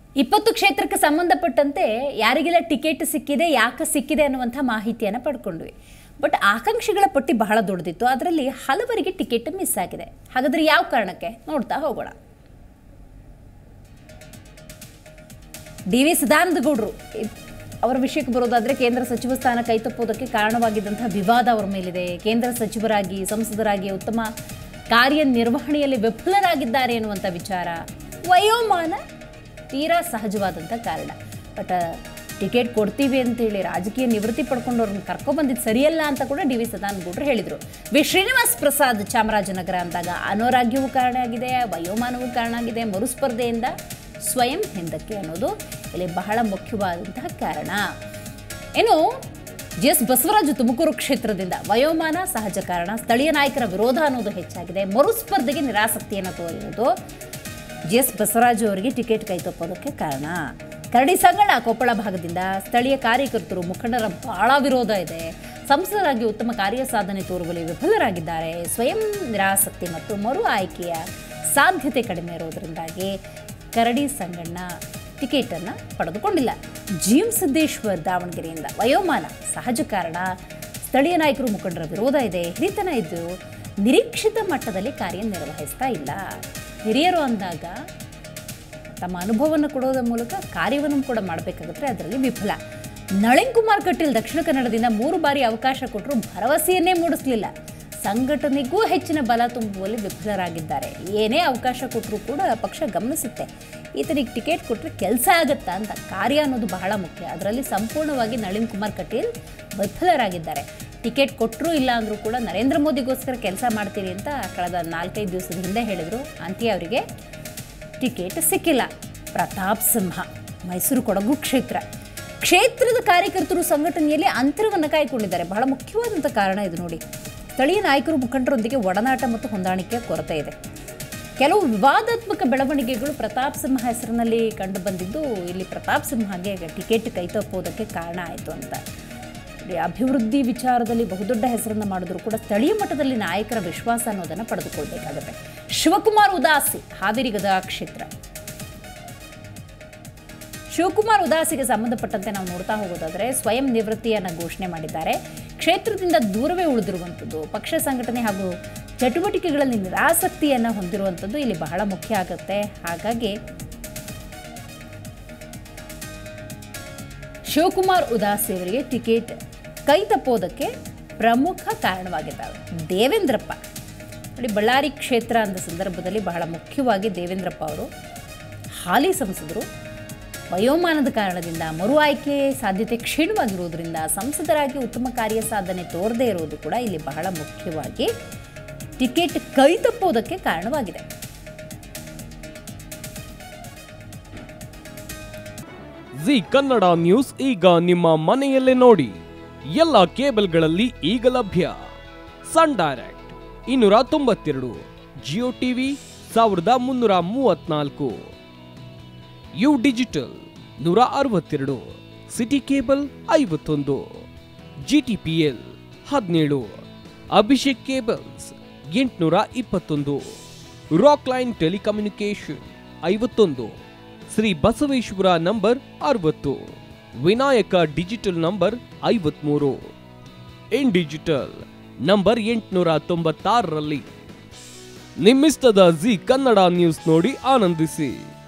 ಇಪ್ಪತ್ತು ಕ್ಷೇತ್ರಕ್ಕೆ ಸಂಬಂಧಪಟ್ಟಂತೆ ಯಾರಿಗೆಲ್ಲ ಟಿಕೆಟ್ ಸಿಕ್ಕಿದೆ ಯಾಕೆ ಸಿಕ್ಕಿದೆ ಅನ್ನುವಂಥ ಮಾಹಿತಿಯನ್ನು ಪಡ್ಕೊಂಡ್ವಿ ಬಟ್ ಆಕಾಂಕ್ಷಿಗಳ ಪಟ್ಟಿ ಬಹಳ ದೊಡ್ಡದಿತ್ತು ಅದರಲ್ಲಿ ಹಲವರಿಗೆ ಟಿಕೆಟ್ ಮಿಸ್ ಆಗಿದೆ ಹಾಗಾದ್ರೆ ಯಾವ ಕಾರಣಕ್ಕೆ ನೋಡ್ತಾ ಹೋಗೋಣ ಡಿ ವಿ ಸದಾನಂದ ಗೌಡರು ಇದ್- ಅವರ ವಿಷಯಕ್ಕೆ ಬರೋದಾದ್ರೆ ಕೇಂದ್ರ ಸಚಿವ ಸ್ಥಾನ ಕೈತಪ್ಪೋದಕ್ಕೆ ಕಾರಣವಾಗಿದ್ದಂತಹ ವಿವಾದ ಅವರ ಮೇಲಿದೆ ಕೇಂದ್ರ ಸಚಿವರಾಗಿ ಸಂಸದರಾಗಿ ಉತ್ತಮ ಕಾರ್ಯನಿರ್ವಹಣೆಯಲ್ಲಿ ವಿಫಲರಾಗಿದ್ದಾರೆ ಎನ್ನುವಂಥ ವಿಚಾರ ವಯೋಮಾನ ತೀರಾ ಸಹಜವಾದಂಥ ಕಾರಣ ಬಟ್ ಟಿಕೆಟ್ ಕೊಡ್ತೀವಿ ಅಂತೇಳಿ ರಾಜಕೀಯ ನಿವೃತ್ತಿ ಪಡ್ಕೊಂಡು ಅವ್ರನ್ನ ಕರ್ಕೊಬಂದಿದ್ದು ಸರಿಯಲ್ಲ ಅಂತ ಕೂಡ ಡಿ ವಿ ಸದಾನಂದ ಗೌಡರು ಹೇಳಿದರು ವಿ ಶ್ರೀನಿವಾಸ್ ಪ್ರಸಾದ್ ಚಾಮರಾಜನಗರ ಅಂದಾಗ ಅನಾರೋಗ್ಯವೂ ಕಾರಣ ಆಗಿದೆ ವಯೋಮಾನವೂ ಕಾರಣ ಆಗಿದೆ ಮರುಸ್ಪರ್ಧೆಯಿಂದ ಸ್ವಯಂ ಹಿಂದಕ್ಕೆ ಅನ್ನೋದು ಇಲ್ಲಿ ಬಹಳ ಮುಖ್ಯವಾದಂತಹ ಕಾರಣ ಇನ್ನು ಜಿ ಎಸ್ ಬಸವರಾಜು ತುಮಕೂರು ಕ್ಷೇತ್ರದಿಂದ ವಯೋಮಾನ ಸಹಜ ಕಾರಣ ಸ್ಥಳೀಯ ನಾಯಕರ ವಿರೋಧ ಅನ್ನೋದು ಹೆಚ್ಚಾಗಿದೆ ಮರುಸ್ಪರ್ಧೆಗೆ ನಿರಾಸಕ್ತಿಯನ್ನು ತೋರಿರುವುದು ಜಿ ಎಸ್ ಬಸವರಾಜು ಅವರಿಗೆ ಟಿಕೆಟ್ ಕೈತಪ್ಪೋದಕ್ಕೆ ಕಾರಣ ಕರಡಿ ಸಂಗಣ ಕೊಪ್ಪಳ ಭಾಗದಿಂದ ಸ್ಥಳೀಯ ಕಾರ್ಯಕರ್ತರು ಮುಖಂಡರ ಬಹಳ ವಿರೋಧ ಇದೆ ಸಂಸದರಾಗಿ ಉತ್ತಮ ಕಾರ್ಯ ಸಾಧನೆ ತೋರುವಲ್ಲಿ ವಿಫಲರಾಗಿದ್ದಾರೆ ಸ್ವಯಂ ನಿರಾಸಕ್ತಿ ಮತ್ತು ಮರು ಆಯ್ಕೆಯ ಸಾಧ್ಯತೆ ಕಡಿಮೆ ಇರೋದರಿಂದಾಗಿ ಕರಡಿ ಸಂಗಣ್ಣ ಟಿಕೆಟನ್ನು ಪಡೆದುಕೊಂಡಿಲ್ಲ ಜಿ ಎಂ ಸಿದ್ದೇಶ್ವರ್ ದಾವಣಗೆರೆಯಿಂದ ವಯೋಮಾನ ಸಹಜ ಕಾರಣ ಸ್ಥಳೀಯ ನಾಯಕರು ಮುಖಂಡರ ವಿರೋಧ ಇದೆ ಹಿರಿತನ ಇದ್ದು ನಿರೀಕ್ಷಿತ ಮಟ್ಟದಲ್ಲಿ ಕಾರ್ಯನಿರ್ವಹಿಸ್ತಾ ಇಲ್ಲ ಹಿರಿಯರು ಅಂದಾಗ ತಮ್ಮ ಅನುಭವವನ್ನು ಕೊಡೋದ್ರ ಮೂಲಕ ಕಾರ್ಯವನ್ನು ಕೂಡ ಮಾಡಬೇಕಾಗುತ್ತೆ ಅದರಲ್ಲಿ ವಿಫಲ ನಳಿನ್ ಕುಮಾರ್ ಕಟೀಲ್ ದಕ್ಷಿಣ ಕನ್ನಡದಿಂದ ಮೂರು ಬಾರಿ ಅವಕಾಶ ಕೊಟ್ಟರು ಭರವಸೆಯನ್ನೇ ಮೂಡಿಸಲಿಲ್ಲ ಸಂಘಟನೆಗೂ ಹೆಚ್ಚಿನ ಬಲ ತುಂಬುವಲ್ಲಿ ವಿಫಲರಾಗಿದ್ದಾರೆ ಏನೇ ಅವಕಾಶ ಕೊಟ್ಟರೂ ಕೂಡ ಪಕ್ಷ ಗಮನಿಸುತ್ತೆ ಈತನಿಗೆ ಟಿಕೆಟ್ ಕೊಟ್ಟರೆ ಕೆಲಸ ಆಗುತ್ತಾ ಅಂತ ಕಾರ್ಯ ಅನ್ನೋದು ಬಹಳ ಮುಖ್ಯ ಅದರಲ್ಲಿ ಸಂಪೂರ್ಣವಾಗಿ ನಳಿನ್ ಕುಮಾರ್ ಕಟೀಲ್ ವಿಫಲರಾಗಿದ್ದಾರೆ ಟಿಕೆಟ್ ಕೊಟ್ಟರೂ ಇಲ್ಲ ಅಂದರೂ ಕೂಡ ನರೇಂದ್ರ ಮೋದಿಗೋಸ್ಕರ ಕೆಲಸ ಮಾಡ್ತೀರಿ ಅಂತ ಕಳೆದ ನಾಲ್ಕೈದು ದಿವಸದ ಹಿಂದೆ ಹೇಳಿದರು ಅಂತಿ ಅವರಿಗೆ ಟಿಕೆಟ್ ಸಿಕ್ಕಿಲ್ಲ ಪ್ರತಾಪ್ ಸಿಂಹ ಮೈಸೂರು ಕೊಡಗು ಕ್ಷೇತ್ರ ಕ್ಷೇತ್ರದ ಕಾರ್ಯಕರ್ತರು ಸಂಘಟನೆಯಲ್ಲಿ ಅಂತರವನ್ನು ಕಾಯ್ಕೊಂಡಿದ್ದಾರೆ ಬಹಳ ಮುಖ್ಯವಾದಂಥ ಕಾರಣ ಇದು ನೋಡಿ ಸ್ಥಳೀಯ ನಾಯಕರು ಮುಖಂಡರೊಂದಿಗೆ ಒಡನಾಟ ಮತ್ತು ಹೊಂದಾಣಿಕೆಯ ಕೊರತೆ ಇದೆ ಕೆಲವು ವಿವಾದಾತ್ಮಕ ಬೆಳವಣಿಗೆಗಳು ಪ್ರತಾಪ್ ಸಿಂಹ ಹೆಸರಿನಲ್ಲಿ ಕಂಡು ಬಂದಿದ್ದು ಇಲ್ಲಿ ಪ್ರತಾಪ್ ಸಿಂಹಗೆ ಟಿಕೆಟ್ ಕೈತಪ್ಪೋದಕ್ಕೆ ಕಾರಣ ಆಯಿತು ಅಂತ ಈ ಅಭಿವೃದ್ಧಿ ವಿಚಾರದಲ್ಲಿ ಬಹುದೊಡ್ಡ ಹೆಸರನ್ನು ಮಾಡಿದ್ರು ಕೂಡ ಸ್ಥಳೀಯ ಮಟ್ಟದಲ್ಲಿ ನಾಯಕರ ವಿಶ್ವಾಸ ಅನ್ನೋದನ್ನು ಪಡೆದುಕೊಳ್ಬೇಕಾಗುತ್ತೆ ಶಿವಕುಮಾರ್ ಉದಾಸಿ ಹಾವೇರಿ ಗದಗ ಕ್ಷೇತ್ರ ಶಿವಕುಮಾರ್ ಉದಾಸಿಗೆ ಸಂಬಂಧಪಟ್ಟಂತೆ ನಾವು ನೋಡ್ತಾ ಹೋಗೋದಾದ್ರೆ ಸ್ವಯಂ ನಿವೃತ್ತಿಯನ್ನು ಘೋಷಣೆ ಮಾಡಿದ್ದಾರೆ ಕ್ಷೇತ್ರದಿಂದ ದೂರವೇ ಉಳಿದಿರುವಂಥದ್ದು ಪಕ್ಷ ಸಂಘಟನೆ ಹಾಗೂ ಚಟುವಟಿಕೆಗಳಲ್ಲಿ ನಿರಾಸಕ್ತಿಯನ್ನು ಹೊಂದಿರುವಂಥದ್ದು ಇಲ್ಲಿ ಬಹಳ ಮುಖ್ಯ ಆಗುತ್ತೆ ಹಾಗಾಗಿ ಶಿವಕುಮಾರ್ ಉದಾಸಿ ಅವರಿಗೆ ಟಿಕೆಟ್ ಕೈ ತಪ್ಪೋದಕ್ಕೆ ಪ್ರಮುಖ ಕಾರಣವಾಗಿದ್ದಾವೆ ದೇವೇಂದ್ರಪ್ಪ ನೋಡಿ ಬಳ್ಳಾರಿ ಕ್ಷೇತ್ರ ಅಂದ ಸಂದರ್ಭದಲ್ಲಿ ಬಹಳ ಮುಖ್ಯವಾಗಿ ದೇವೇಂದ್ರಪ್ಪ ಅವರು ಹಾಲಿ ಸಂಸದರು ವಯೋಮಾನದ ಕಾರಣದಿಂದ ಮರು ಆಯ್ಕೆ ಸಾಧ್ಯತೆ ಕ್ಷೀಣವಾಗಿರುವುದರಿಂದ ಸಂಸದರಾಗಿ ಉತ್ತಮ ಕಾರ್ಯ ಸಾಧನೆ ತೋರದೇ ಇರುವುದು ಕೂಡ ಇಲ್ಲಿ ಬಹಳ ಮುಖ್ಯವಾಗಿ ಟಿಕೆಟ್ ಕೈ ತಪ್ಪೋದಕ್ಕೆ ಕಾರಣವಾಗಿದೆ ಜಿ ಕನ್ನಡ ನ್ಯೂಸ್ ಈಗ ನಿಮ್ಮ ಮನೆಯಲ್ಲೇ ನೋಡಿ ಎಲ್ಲ ಕೇಬಲ್ಗಳಲ್ಲಿ ಈಗ ಲಭ್ಯ ಸನ್ ಡೈರೆಕ್ಟ್ ಇನ್ನೂರ ತೊಂಬತ್ತೆರಡು ಜಿಯೋ ಟಿವಿ ಸಾವಿರದ ಮುನ್ನೂರ ಮೂವತ್ನಾಲ್ಕು ಯು ಡಿಜಿಟಲ್ ನೂರ ಅರವತ್ತೆರಡು ಸಿಟಿ ಕೇಬಲ್ ಐವತ್ತೊಂದು ಜಿಟಿಪಿಎಲ್ ಹದಿನೇಳು ಅಭಿಷೇಕ್ ಕೇಬಲ್ಸ್ ಎಂಟುನೂರ ಇಪ್ಪತ್ತೊಂದು ರಾಕ್ ಲೈನ್ ಟೆಲಿಕಮ್ಯುನಿಕೇಶನ್ ಐವತ್ತೊಂದು ಶ್ರೀ ಬಸವೇಶ್ವರ ನಂಬರ್ ಅರವತ್ತು ವಿನಾಯಕ ಡಿಜಿಟಲ್ ನಂಬರ್ ಐವತ್ಮೂರು ಇನ್ ಡಿಜಿಟಲ್ ನಂಬರ್ ಎಂಟುನೂರ ತೊಂಬತ್ತಾರರಲ್ಲಿ ನಿಮ್ಮಿಸ್ತದ ಜಿ ಕನ್ನಡ ನ್ಯೂಸ್ ನೋಡಿ ಆನಂದಿಸಿ